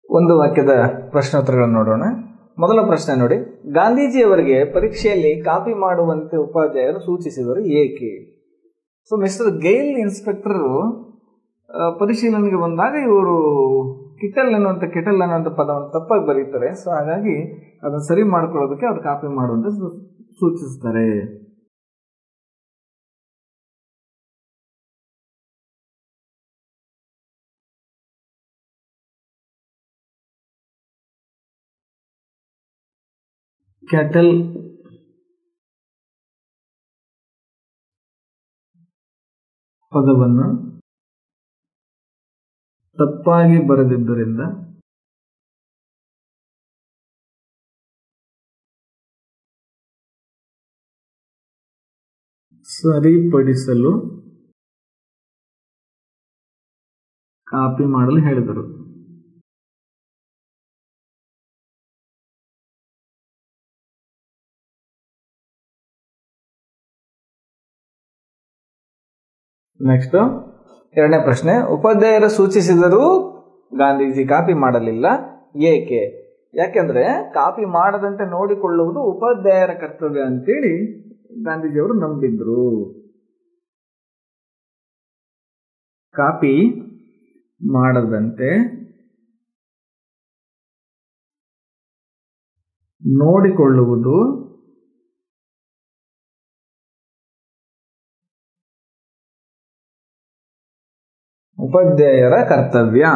ಒಂದು ವಾಕ್ಯದ ಪ್ರಶ್ನೋತ್ತರಗಳನ್ನು ನೋಡೋಣ ಮೊದಲ ಪ್ರಶ್ನೆ ನೋಡಿ ಗಾಂಧೀಜಿಯವರಿಗೆ ಪರೀಕ್ಷೆಯಲ್ಲಿ ಕಾಪಿ ಮಾಡುವಂತೆ ಉಪಾಧ್ಯಾಯರು ಸೂಚಿಸಿದರು ಏಕೆ ಸೊ ಮಿಸ್ಟರ್ ಗೈಲ್ ಇನ್ಸ್ಪೆಕ್ಟರು ಆ, ಪರಿಶೀಲನೆಗೆ ಬಂದಾಗ ಇವರು ಕಿಟಲ್ ಅನ್ನುವಂಥ ಕಿಟಲ್ ಅನ್ನುವಂಥ ಪದವನ್ನು ತಪ್ಪಾಗಿ ಬರೀತಾರೆ ಸೊ ಹಾಗಾಗಿ ಅದನ್ನು ಸರಿ ಮಾಡ್ಕೊಳ್ಳೋದಕ್ಕೆ ಅವ್ರು ಕಾಪಿ ಮಾಡುವಂತೆ ಸೂ- ಸೂಚಿಸ್ತಾರೆ ಕ್ಯಾಟಲ್ ಪದವನ್ನು ತಪ್ಪಾಗಿ ಬರೆದಿದ್ದರಿಂದ ಸರಿಪಡಿಸಲು ಕಾಪಿ ಮಾಡಲು ಹೇಳಿದರು ನೆಕ್ಸ್ಟ್ ಎರಡನೇ ಪ್ರಶ್ನೆ ಉಪಾಧ್ಯಾಯರು ಸೂಚಿಸಿದರೂ ಗಾಂಧೀಜಿ ಕಾಪಿ ಮಾಡಲಿಲ್ಲ ಏಕೆ ಯಾಕೆಂದ್ರೆ ಕಾಪಿ ಮಾಡದಂತೆ ನೋಡಿಕೊಳ್ಳುವುದು ಉಪಾಧ್ಯಾಯರ ಕರ್ತವ್ಯ ಅಂತೇಳಿ ಗಾಂಧೀಜಿಯವರು ನಂಬಿದ್ರು ಕಾಪಿ ಮಾಡದಂತೆ ನೋಡಿಕೊಳ್ಳುವುದು ಉಪಾಧ್ಯಾಯರ ಕರ್ತವ್ಯ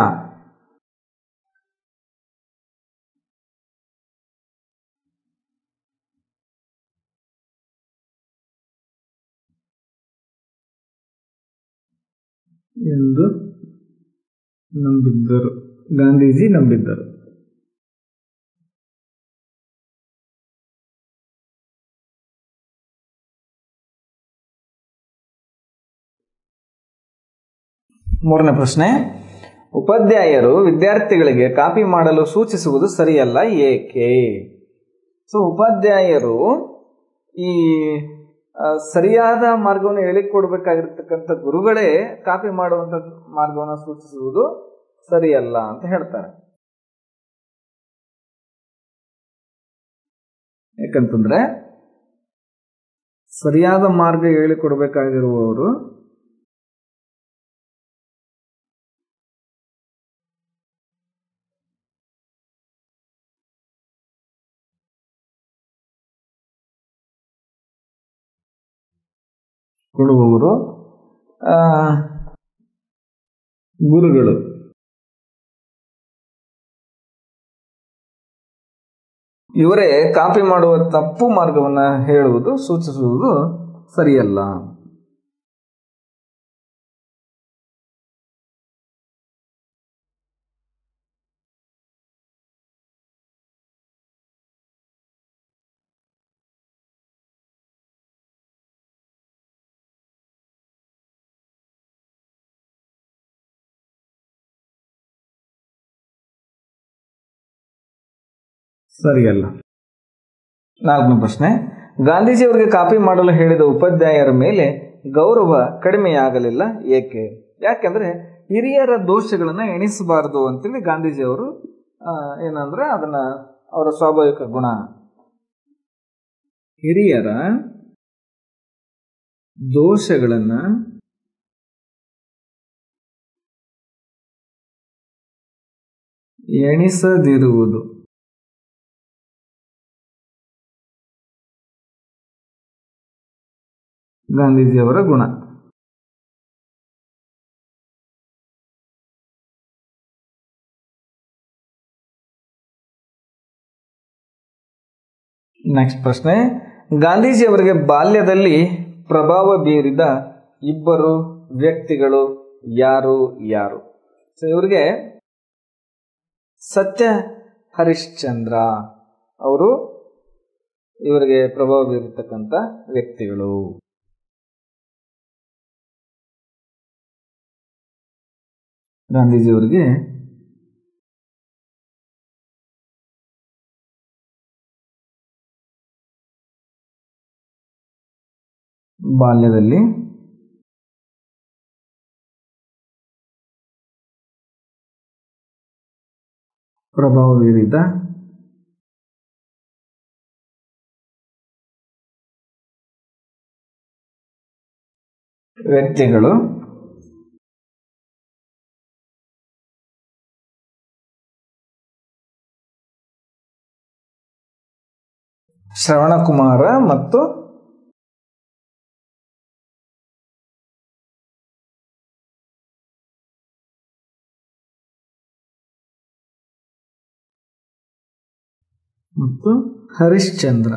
ಎಂದು ನಂಬಿದ್ದರು ಗಾಂಧೀಜಿ ನಂಬಿದ್ದರು ಮೂರನೇ ಪ್ರಶ್ನೆ ಉಪಾಧ್ಯಾಯರು ವಿದ್ಯಾರ್ಥಿಗಳಿಗೆ ಕಾಪಿ ಮಾಡಲು ಸೂಚಿಸುವುದು ಸರಿಯಲ್ಲ ಏಕೆ ಸೊ ಉಪಾಧ್ಯಾಯರು ಈ ಆ, ಸರಿಯಾದ ಮಾರ್ಗವನ್ನು ಹೇಳಿಕೊಡ್ಬೇಕಾಗಿರ್ತಕ್ಕಂಥ ಗುರುಗಳೇ ಕಾಪಿ ಮಾಡುವಂಥ ಮಾರ್ಗವನ್ನು ಸೂಚಿಸುವುದು ಸರಿಯಲ್ಲ ಅಂತ ಹೇಳ್ತಾರೆ ಯಾಕಂತಂದ್ರೆ ಸರಿಯಾದ ಮಾರ್ಗ ಹೇಳಿಕೊಡ್ಬೇಕಾಗಿರುವವರು ಕೊಡುವವರು ಆ, ಗುರುಗಳು ಇವರೇ ಕಾಪಿ ಮಾಡುವ ತಪ್ಪು ಮಾರ್ಗವನ್ನು ಹೇಳುವುದು ಸೂಚಿಸುವುದು ಸರಿಯಲ್ಲ ಸರಿಯಲ್ಲ ನಾಲ್ಕನೇ ಪ್ರಶ್ನೆ ಗಾಂಧೀಜಿಯವರಿಗೆ ಕಾಪಿ ಮಾಡಲು ಹೇಳಿದ ಉಪಾಧ್ಯಾಯರ ಮೇಲೆ ಗೌರವ ಕಡಿಮೆಯಾಗಲಿಲ್ಲ ಏಕೆ ಯಾಕೆಂದ್ರೆ ಹಿರಿಯರ ದೋಷಗಳನ್ನು ಎಣಿಸಬಾರದು ಅಂತೇಳಿ ಗಾಂಧೀಜಿಯವರು ಆ, ಏನಂದ್ರೆ ಅದನ್ನ ಅವರ ಸ್ವಾಭಾವಿಕ ಗುಣ ಹಿರಿಯರ ದೋಷಗಳನ್ನ ಎಣಿಸದಿರುವುದು ಗಾಂಧೀಜಿಯವರ ಗುಣ ನೆಕ್ಸ್ಟ್ ಪ್ರಶ್ನೆ ಗಾಂಧೀಜಿಯವರಿಗೆ ಬಾಲ್ಯದಲ್ಲಿ ಪ್ರಭಾವ ಬೀರಿದ ಇಬ್ಬರು ವ್ಯಕ್ತಿಗಳು ಯಾರು ಯಾರು ಸೊ ಇವರಿಗೆ ಸತ್ಯ ಹರಿಶ್ಚಂದ್ರ ಅವರು ಇವರಿಗೆ ಪ್ರಭಾವ ಬೀರಿರ್ತಕ್ಕಂಥ ವ್ಯಕ್ತಿಗಳು ಗಾಂಧೀಜಿಯವರಿಗೆ ಬಾಲ್ಯದಲ್ಲಿ ಪ್ರಭಾವ ಬೀರಿದ ವ್ಯಕ್ತಿಗಳು ಶ್ರವಣಕುಮಾರ ಮತ್ತು ಮತ್ತು ಹರಿಶ್ಚಂದ್ರ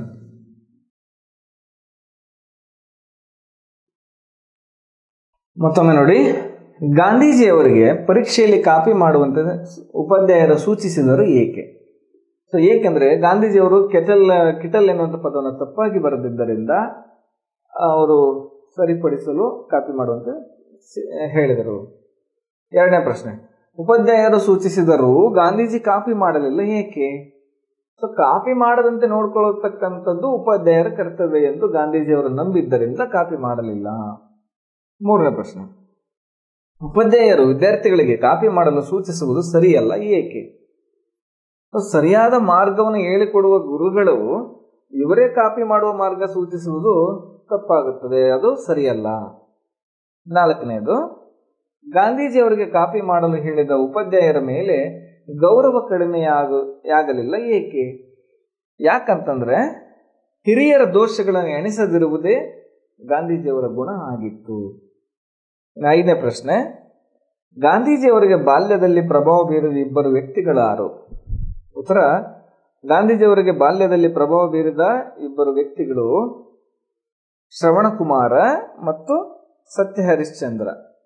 ಮತ್ತೊಮ್ಮೆ ನೋಡಿ ಗಾಂಧೀಜಿಯವರಿಗೆ ಪರೀಕ್ಷೆಯಲ್ಲಿ ಕಾಪಿ ಮಾಡುವಂತೆ ಉಪಾಧ್ಯಾಯರು ಸೂಚಿಸಿದರು ಏಕೆ ಸೊ ಏಕೆಂದ್ರೆ ಗಾಂಧೀಜಿಯವರು ಕೆಟಲ್ ಕಿಟಲ್ ಎನ್ನುವಂಥ ಪದವನ್ನು ತಪ್ಪಾಗಿ ಬರೆದಿದ್ದರಿಂದ ಅವರು ಸರಿಪಡಿಸಲು ಕಾಪಿ ಮಾಡುವಂತೆ ಸಿ- ಹೇಳಿದರು ಎರಡನೇ ಪ್ರಶ್ನೆ ಉಪಾಧ್ಯಾಯರು ಸೂಚಿಸಿದರೂ ಗಾಂಧೀಜಿ ಕಾಪಿ ಮಾಡಲಿಲ್ಲ ಏಕೆ ಸೊ ಕಾಪಿ ಮಾಡದಂತೆ ನೋಡ್ಕೊಳ್ಳತಕ್ಕಂಥದ್ದು ಉಪಾಧ್ಯಾಯರ ಕರ್ತವ್ಯ ಎಂದು ಗಾಂಧೀಜಿಯವರು ನಂಬಿದ್ದರಿಂದ ಕಾಪಿ ಮಾಡಲಿಲ್ಲ ಮೂರನೇ ಪ್ರಶ್ನೆ ಉಪಾಧ್ಯಾಯರು ವಿದ್ಯಾರ್ಥಿಗಳಿಗೆ ಕಾಪಿ ಮಾಡಲು ಸೂಚಿಸುವುದು ಸರಿಯಲ್ಲ ಏಕೆ ಸೊ ಸರಿಯಾದ ಮಾರ್ಗವನ್ನು ಹೇಳಿಕೊಡುವ ಗುರುಗಳು ಇವರೇ ಕಾಪಿ ಮಾಡುವ ಮಾರ್ಗ ಸೂಚಿಸುವುದು ತಪ್ಪಾಗುತ್ತದೆ ಅದು ಸರಿಯಲ್ಲ ನಾಲ್ಕನೆಯದು ಗಾಂಧೀಜಿಯವರಿಗೆ ಕಾಪಿ ಮಾಡಲು ಹೇಳಿದ ಉಪಾಧ್ಯಾಯರ ಮೇಲೆ ಗೌರವ ಕಡಿಮೆಯಾಗ ಯಾಗಲಿಲ್ಲ ಏಕೆ ಯಾಕಂತಂದ್ರೆ ಹಿರಿಯರ ದೋಷಗಳನ್ನು ಎಣಿಸದಿರುವುದೇ ಗಾಂಧೀಜಿಯವರ ಗುಣ ಆಗಿತ್ತು ಇನ್ನು ಐದನೇ ಪ್ರಶ್ನೆ ಗಾಂಧೀಜಿಯವರಿಗೆ ಬಾಲ್ಯದಲ್ಲಿ ಪ್ರಭಾವ ಬೀರಿದ ಇಬ್ಬರು ವ್ಯಕ್ತಿಗಳಾರು ಉತ್ತರ ಗಾಂಧೀಜಿಯವರಿಗೆ ಬಾಲ್ಯದಲ್ಲಿ ಪ್ರಭಾವ ಬೀರಿದ ಇಬ್ಬರು ವ್ಯಕ್ತಿಗಳು ಶ್ರವಣಕುಮಾರ ಮತ್ತು ಸತ್ಯ ಹರಿಶ್ಚಂದ್ರ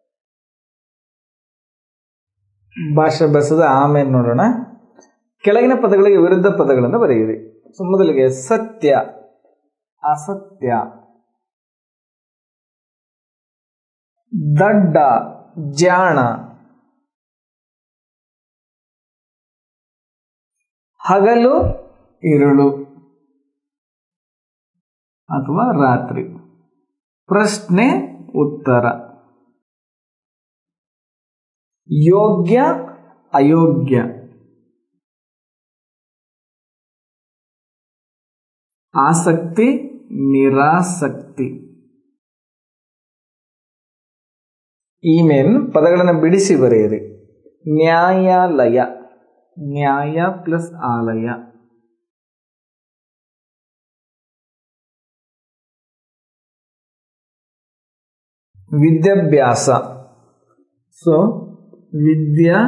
ಭಾಷಾ ಬಸದ ಆಮೇಲೆ ನೋಡೋಣ ಕೆಳಗಿನ ಪದಗಳಿಗೆ ವಿರುದ್ಧ ಪದಗಳನ್ನು ಬರೆಯಿರಿ ಸೊ ಮೊದಲಿಗೆ ಸತ್ಯ ಅಸತ್ಯ ದಡ್ಡ ಜಾಣ ಹಗಲು ಇರುಳು ಅಥವಾ ರಾತ್ರಿ ಪ್ರಶ್ನೆ ಉತ್ತರ ಯೋಗ್ಯ ಅಯೋಗ್ಯ ಆಸಕ್ತಿ ನಿರಾಸಕ್ತಿ ಈಮೇನ್ ಪದಗಳನ್ನು ಬಿಡಿಸಿ ಬರೆಯಿರಿ ನ್ಯಾಯಾಲಯ ನ್ಯಾಯ ಪ್ಲಸ್ ಆಲಯ ವಿದ್ಯಾಭ್ಯಾಸ ಸೊ ವಿದ್ಯಾ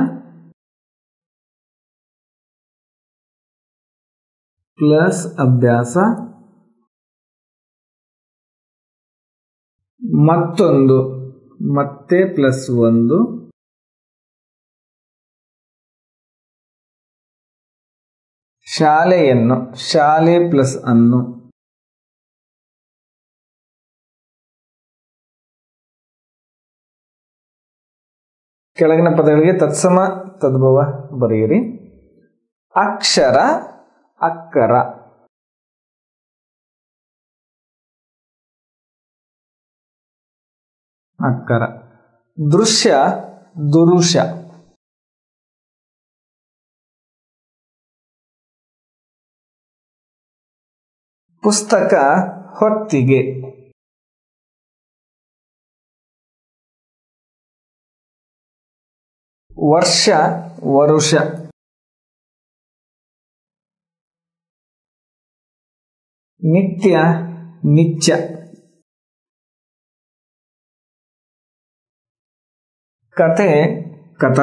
ಪ್ಲಸ್ ಅಭ್ಯಾಸ ಮತ್ತೊಂದು ಮತ್ತೆ ಪ್ಲಸ್ ಒಂದು ಶಾಲೆಯನ್ನು ಶಾಲೆ ಪ್ಲಸ್ ಅನ್ನು ಕೆಳಗಿನ ಪದಗಳಿಗೆ ತತ್ಸಮ ತದ್ಭವ ಬರೆಯಿರಿ ಅಕ್ಷರ ಅಕ್ಕರ ಅಕ್ಕರ ದೃಶ್ಯ ದುರುಷ ಪುಸ್ತಕ ಹೊತ್ತಿಗೆ ವರ್ಷ ವರುಷ ನಿತ್ಯ ನಿತ್ಯ ಕತೆ ಕಥ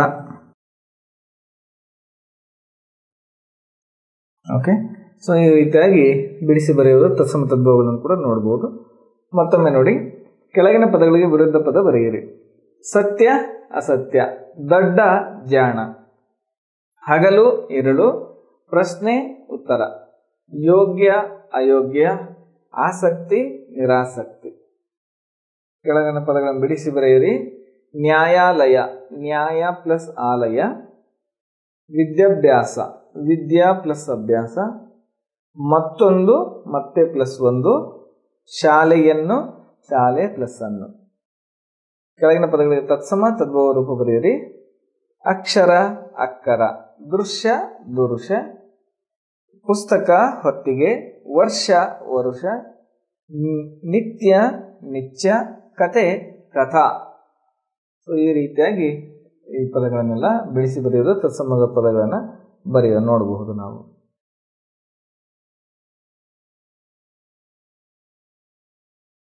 ಓಕೆ ಸೊ ಈ ರೀತಿಯಾಗಿ ಬಿಡಿಸಿ ಬರೆಯುವುದು ತತ್ಸಮ ತದ್ಭವಗಳನ್ನು ಕೂಡ ನೋಡ್ಬೋದು ಮತ್ತೊಮ್ಮೆ ನೋಡಿ ಕೆಳಗಿನ ಪದಗಳಿಗೆ ವಿರುದ್ಧ ಪದ ಬರೆಯಿರಿ ಸತ್ಯ ಅಸತ್ಯ ದಡ್ಡ ಜಾಣ ಹಗಲು ಇರುಳು ಪ್ರಶ್ನೆ ಉತ್ತರ ಯೋಗ್ಯ ಅಯೋಗ್ಯ ಆಸಕ್ತಿ ನಿರಾಸಕ್ತಿ ಕೆಳಗಿನ ಪದಗಳನ್ನು ಬಿಡಿಸಿ ಬರೆಯಿರಿ ನ್ಯಾಯಾಲಯ ನ್ಯಾಯ ಪ್ಲಸ್ ಆಲಯ ವಿದ್ಯಾಭ್ಯಾಸ ವಿದ್ಯಾ ಪ್ಲಸ್ ಅಭ್ಯಾಸ ಮತ್ತೊಂದು ಮತ್ತೆ ಪ್ಲಸ್ ಒಂದು ಶಾಲೆಯನ್ನು ಶಾಲೆ ಪ್ಲಸ್ ಅನ್ನು ಕೆಳಗಿನ ಪದಗಳಿಗೆ ತತ್ಸಮ ತದ್ಭವ ರೂಪ ಬರೆಯಿರಿ ಅಕ್ಷರ ಅಕ್ಕರ ದೃಶ್ಯ ದುರುಷ ಪುಸ್ತಕ ಹೊತ್ತಿಗೆ ವರ್ಷ ವರುಷ ನಿ- ನಿತ್ಯ ನಿತ್ಯ ಕತೆ ಕಥಾ ಸೊ ಈ ರೀತಿಯಾಗಿ ಈ ಪದಗಳನ್ನೆಲ್ಲ ಬೆಳೆಸಿ ಬರೆಯೋದು ತತ್ಸಮದ ಪದಗಳನ್ನು ಬರೆಯೋದು ನೋಡಬಹುದು ನಾವು